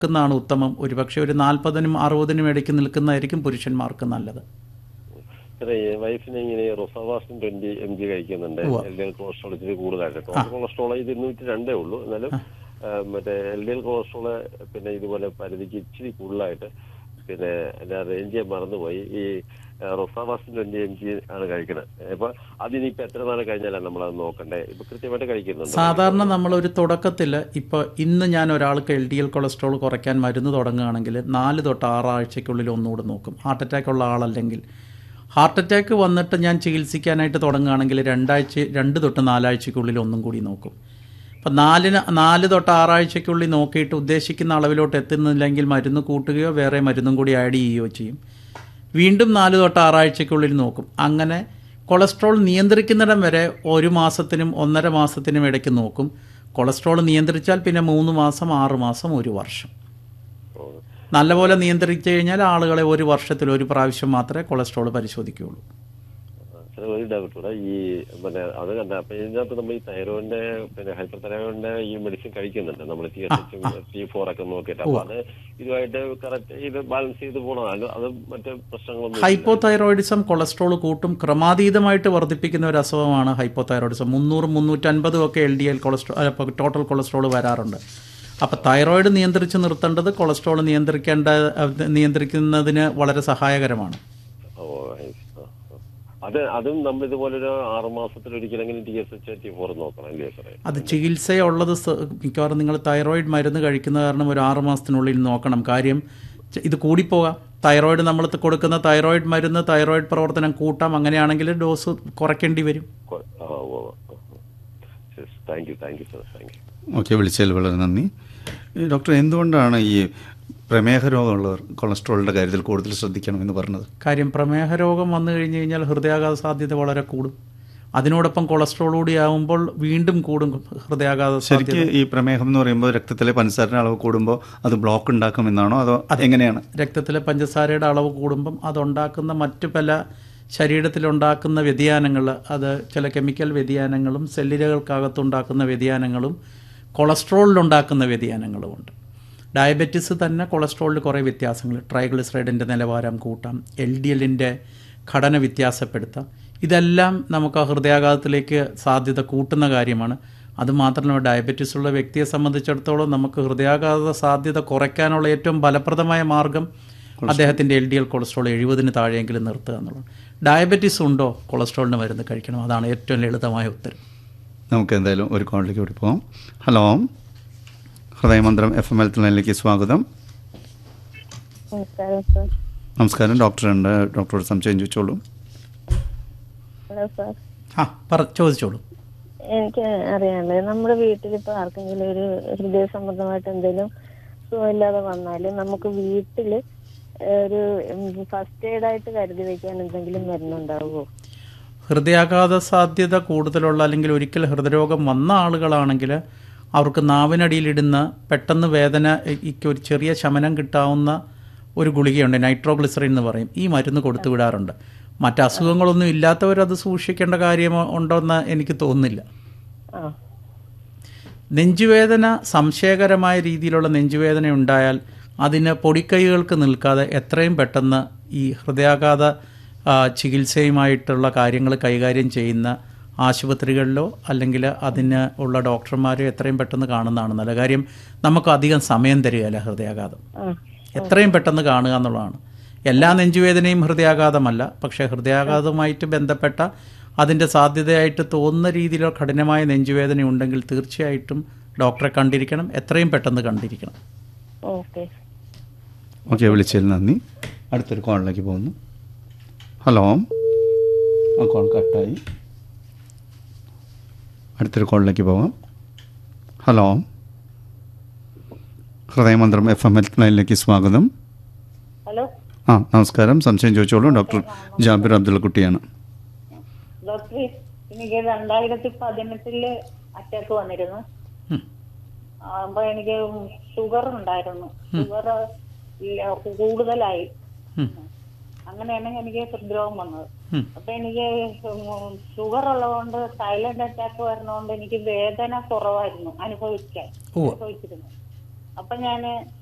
നിൽക്കുന്നതാണ് ഉത്തമം ഒരുപക്ഷെ ഒരു നാൽപ്പതിനും അറുപതിനും ഇടയ്ക്ക് നിൽക്കുന്നതായിരിക്കും പുരുഷന്മാർക്ക് നല്ലത് സാറേ ഈ വൈഫിന് ഇങ്ങനെ റൊസാവാസിൻ ട്വന്റി എം ജി കഴിക്കുന്നുണ്ട് ഉവ്വ. എൽ ഡി എൽ കൊളസ്ട്രോൾ ഇച്ചിരി കൂടുതലായിട്ട് ടോട്ടൽ കൊളസ്ട്രോൾ ഇത് ഇരുന്നൂറ്റി രണ്ടേ ഉള്ളൂ എന്നാലും ആ, മറ്റേ എൽ ഡി എൽ കൊളസ്ട്രോള് പിന്നെ ഇതുപോലെ പരിധിക്ക് ഇച്ചിരി കൂടുതലായിട്ട് പിന്നെ എന്റെ റേഞ്ച് ഞാൻ മറന്നുപോയി ഈ റൊസാവാസിൻ ട്വന്റി എം ജി ആണ് കഴിക്കുന്നത് അപ്പൊ അതിനിപ്പോ എത്ര നാൾ കഴിഞ്ഞാലാണ് നമ്മളത് നോക്കണ്ടേ ഇപ്പൊ കൃത്യമായിട്ട് കഴിക്കുന്നുണ്ട് സാധാരണ നമ്മളൊരു തുടക്കത്തിൽ ഇപ്പോൾ ഇന്ന് ഞാൻ ഒരാൾക്ക് എൽ ഡി എൽ കൊളസ്ട്രോൾ കുറയ്ക്കാൻ മരുന്ന് തുടങ്ങുകയാണെങ്കിൽ നാല് തൊട്ട് ആറാഴ്ചയ്ക്കുള്ളിൽ ഒന്നുകൂടെ നോക്കും ഹാർട്ട് അറ്റാക്ക് ഉള്ള ആളല്ലെങ്കിൽ ഹാർട്ട് അറ്റാക്ക് വന്നിട്ട് ഞാൻ ചികിത്സിക്കാനായിട്ട് തുടങ്ങുകയാണെങ്കിൽ രണ്ടാഴ്ച രണ്ട് തൊട്ട് നാലാഴ്ചയ്ക്കുള്ളിൽ ഒന്നും കൂടി നോക്കും അപ്പം നാലിന് നാല് തൊട്ട് ആറാഴ്ചയ്ക്കുള്ളിൽ നോക്കിയിട്ട് ഉദ്ദേശിക്കുന്ന അളവിലോട്ട് എത്തുന്നില്ലെങ്കിൽ മരുന്ന് കൂട്ടുകയോ വേറെ മരുന്നും കൂടി ആഡ് ചെയ്യുകയോ ചെയ്യും വീണ്ടും നാല് തൊട്ട് ആറാഴ്ചയ്ക്കുള്ളിൽ നോക്കും അങ്ങനെ കൊളസ്ട്രോൾ നിയന്ത്രിക്കുന്നിടം വരെ ഒരു മാസത്തിനും ഒന്നര മാസത്തിനും ഇടയ്ക്ക് നോക്കും കൊളസ്ട്രോൾ നിയന്ത്രിച്ചാൽ പിന്നെ മൂന്ന് മാസം ആറ് മാസം ഒരു വർഷം നല്ലപോലെ നിയന്ത്രിച്ചു കഴിഞ്ഞാൽ ആളുകളെ ഒരു വർഷത്തിൽ ഒരു പ്രാവശ്യം മാത്രമേ കൊളസ്ട്രോൾ പരിശോധിക്കുകയുള്ളൂ സാർ ഒരു ഡൗട്ട് കൂടെ ഈ പിന്നെ അത് കണ്ട അപ്പൊ ഇതിനകത്ത് നമ്മൾ ഈ തൈറോയിഡിന്റെ പിന്നെ ഹൈപ്പർ തൈറോയിഡിന്റെ ഈ മെഡിസിൻ കഴിക്കുന്നുണ്ട് നമ്മൾ ടി എസ് എച്ചും ടി ഫോർ ഒക്കെ നോക്കിയിട്ട് അപ്പൊ അത് ഇതുമായിട്ട് കറക്റ്റ് ഇത് ബാലൻസ് ചെയ്ത് പോകണം അത് അത് മറ്റു പ്രശ്നങ്ങളൊന്നും ഹൈപ്പോ തൈറോയിഡിസം കൊളസ്ട്രോൾ കൂട്ടും ക്രമാതീതമായിട്ട് വർദ്ധിപ്പിക്കുന്ന ഒരു അസുഖമാണ് ഹൈപ്പോ തൈറോയിഡിസം മുന്നൂറും മുന്നൂറ്റൻപതും ഒക്കെ L D L cholesterol total cholesterol വരാറുണ്ട് അപ്പോൾ തൈറോയിഡ് നിയന്ത്രിച്ച് നിർത്തേണ്ടത് കൊളസ്ട്രോൾ നിയന്ത്രിക്കേണ്ട അഹ് നിയന്ത്രിക്കുന്നതിന് വളരെ സഹായകരമാണ് ഓ I see. ആ, ആ. അത് അതും നമ്മൾ ഇതുപോലെ ഒരു ആറ് മാസത്തിൽ ഒരിക്കലെങ്കിലും T S H T four നോക്കണം അല്ലേ സാറേ അത് ചികിത്സയുള്ളത് സ- മിക്കവാറും നിങ്ങൾ തൈറോയിഡ് മരുന്ന് കഴിക്കുന്ന കാരണം ഒരു ആറ് മാസത്തിനുള്ളിൽ നോക്കണം കാര്യം ച- ഇത് കൂടിപ്പോകാം തൈറോയിഡ് നമ്മൾ കൊടുക്കുന്ന തൈറോയിഡ് മരുന്ന് തൈറോയിഡ് പ്രവർത്തനം കൂട്ടാം അങ്ങനെയാണെങ്കിൽ ഡോസ് കുറയ്ക്കേണ്ടി വരും കൊ- ആ oh thank you thank you sir thank you okay വിളിച്ചതിൽ വളരെ നന്ദി ഈ ഡോക്ടർ എന്തുകൊണ്ടാണ് ഈ പ്രമേഹ രോഗമുള്ളവർ കൊളസ്ട്രോളിൻ്റെ കാര്യത്തിൽ കൂടുതൽ ശ്രദ്ധിക്കണമെന്ന് പറഞ്ഞത് കാര്യം പ്രമേഹ രോഗം വന്നു കഴിഞ്ഞ് കഴിഞ്ഞാൽ ഹൃദയാഘാത സാധ്യത വളരെ കൂടും അതിനോടൊപ്പം കൊളസ്ട്രോൾ കൂടി ആവുമ്പോൾ വീണ്ടും കൂടും ഹൃദയാഘാത സാധ്യത ശരിക്ക് ഈ പ്രമേഹം എന്ന് പറയുമ്പോൾ രക്തത്തിലെ പഞ്ചസാരയുടെ അളവ് കൂടുമ്പോൾ അത് ബ്ലോക്ക് ഉണ്ടാക്കുമെന്നാണോ അതോ എങ്ങനെയാണ് രക്തത്തിലെ പഞ്ചസാരയുടെ അളവ് കൂടുമ്പം അതുണ്ടാക്കുന്ന മറ്റു പല ശരീരത്തിലുണ്ടാക്കുന്ന വ്യതിയാനങ്ങൾ അത് ചില കെമിക്കൽ വ്യതിയാനങ്ങളും സെല്ലുകൾക്കകത്തുണ്ടാക്കുന്ന വ്യതിയാനങ്ങളും കൊളസ്ട്രോളിലുണ്ടാക്കുന്ന വ്യതിയാനങ്ങളുമുണ്ട് ഡയബറ്റിസ് തന്നെ കൊളസ്ട്രോളിൽ കുറേ വ്യത്യാസങ്ങൾ ട്രൈഗ്ലിസറൈഡിൻ്റെ നിലവാരം കൂട്ടാം എൽ ഡി എല്ലിൻ്റെ ഘടന വ്യത്യാസപ്പെടുത്താം ഇതെല്ലാം നമുക്ക് ആ ഹൃദയാഘാതത്തിലേക്ക് സാധ്യത കൂട്ടുന്ന കാര്യമാണ് അതുമാത്രമല്ല ഡയബറ്റിസ് ഉള്ള വ്യക്തിയെ സംബന്ധിച്ചിടത്തോളം നമുക്ക് ഹൃദയാഘാത സാധ്യത കുറയ്ക്കാനുള്ള ഏറ്റവും ഫലപ്രദമായ മാർഗം അദ്ദേഹത്തിൻ്റെ എൽ ഡി എൽ കൊളസ്ട്രോൾ എഴുപതിന് താഴെയെങ്കിലും നിർത്തുക എന്നുള്ളത് ഡയബറ്റിസ് ഉണ്ടോ കൊളസ്ട്രോളിന് മരുന്ന് കഴിക്കണം അതാണ് ഏറ്റവും ലളിതമായ ഉത്തരം നമുക്ക് എന്തായാലും ഒരു കോളിലേക്ക് കൂടി പോകാം hello Hridayamantram F M L ലൈനിലേക്ക് സ്വാഗതം നമസ്കാരം സാർ നമസ്കാരം ഡോക്ടറുണ്ട് ഡോക്ടറോട് സംശയം ചോദിച്ചോളൂ ഹലോ സാർ ആ പറ ചോദിച്ചോളൂ എനിക്ക് അറിയാമല്ലോ നമ്മുടെ വീട്ടിൽ ഇപ്പൊ ആർക്കെങ്കിലും ഒരു ഹൃദയ സംബന്ധമായിട്ട് എന്തെങ്കിലും സുഖമില്ലാതെ വന്നാൽ നമുക്ക് വീട്ടിൽ ഒരു ഫസ്റ്റ് എയ്ഡ് ആയിട്ട് കരുതി വെക്കാൻ എന്തെങ്കിലും മരുന്നുണ്ടാവുമോ ഹൃദയാഘാത സാധ്യത കൂടുതലുള്ള അല്ലെങ്കിൽ ഒരിക്കൽ ഹൃദയരോഗം വന്ന ആളുകളാണെങ്കിൽ അവർക്ക് നാവിനടിയിലിടുന്ന പെട്ടെന്ന് വേദനയ്ക്ക് ഒരു ചെറിയ ശമനം കിട്ടാവുന്ന ഒരു ഗുളികയുണ്ട് നൈട്രോഗ്ലിസറിൻ എന്ന് പറയും ഈ മരുന്ന് കൊടുത്തു വിടാറുണ്ട് മറ്റ് അസുഖങ്ങളൊന്നും ഇല്ലാത്തവരത് സൂക്ഷിക്കേണ്ട കാര്യമോ ഉണ്ടോയെന്ന് എനിക്ക് തോന്നുന്നില്ല ആ നെഞ്ചുവേദന സംശയകരമായ രീതിയിലുള്ള നെഞ്ചുവേദന ഉണ്ടായാൽ അതിന് പൊടിക്കൈകൾക്ക് നിൽക്കാതെ എത്രയും പെട്ടെന്ന് ഈ ഹൃദയാഘാത ആ, ചികിത്സയുമായിട്ടുള്ള കാര്യങ്ങൾ കൈകാര്യം ചെയ്യുന്ന ആശുപത്രികളിലോ അല്ലെങ്കിൽ അതിന് ഉള്ള ഡോക്ടർമാരെ എത്രയും പെട്ടെന്ന് കാണുന്നതാണ് നല്ല കാര്യം നമുക്ക് അധികം സമയം തരികയല്ല ഹൃദയാഘാതം ആ എത്രയും പെട്ടെന്ന് കാണുക എന്നുള്ളതാണ് എല്ലാ നെഞ്ചുവേദനയും ഹൃദയാഘാതമല്ല പക്ഷേ ഹൃദയാഘാതവുമായിട്ട് ബന്ധപ്പെട്ട അതിൻ്റെ സാധ്യതയായിട്ട് തോന്നുന്ന രീതിയിലുള്ള കഠിനമായ നെഞ്ചുവേദന ഉണ്ടെങ്കിൽ തീർച്ചയായിട്ടും ഡോക്ടറെ കണ്ടിരിക്കണം എത്രയും പെട്ടെന്ന് കണ്ടിരിക്കണം ഓക്കെ ഓക്കെ വിളിച്ചതിൽ നന്ദി അടുത്തൊരു കോളിലേക്ക് പോകുന്നു ഹലോ ആ കോൾ കട്ടായി അടുത്തൊരു കോളിലേക്ക് പോകാം hello Hridayamantram F M health ലൈനിലേക്ക് സ്വാഗതം ഹലോ ആ നമസ്കാരം സംശയം ചോദിച്ചോളൂ ഡോക്ടർ ജാബിർ അബ്ദുള്ള കുട്ടിയാണ് ഡോക്ടർ എനിക്ക് രണ്ടായിരത്തി പതിനെട്ടില് അറ്റാക്ക് വന്നിരുന്നു ഉം. അപ്പൊ എനിക്ക് ഷുഗർ ഉണ്ടായിരുന്നു ഷുഗർ കൂടുതലായി ഉം. അങ്ങനെയാണ് എനിക്ക് ഹൃദ്രോഗം വന്നത് ഉം. അപ്പൊ എനിക്ക് ഷുഗർ ഉള്ളതുകൊണ്ട് സൈലന്റ് അറ്റാക്ക് വരുന്നതുകൊണ്ട് എനിക്ക് വേദന കുറവായിരുന്നു അനുഭവിക്കാൻ ഉവ്വ. അനുഭവിച്ചിരുന്നു അപ്പൊ ഞാന്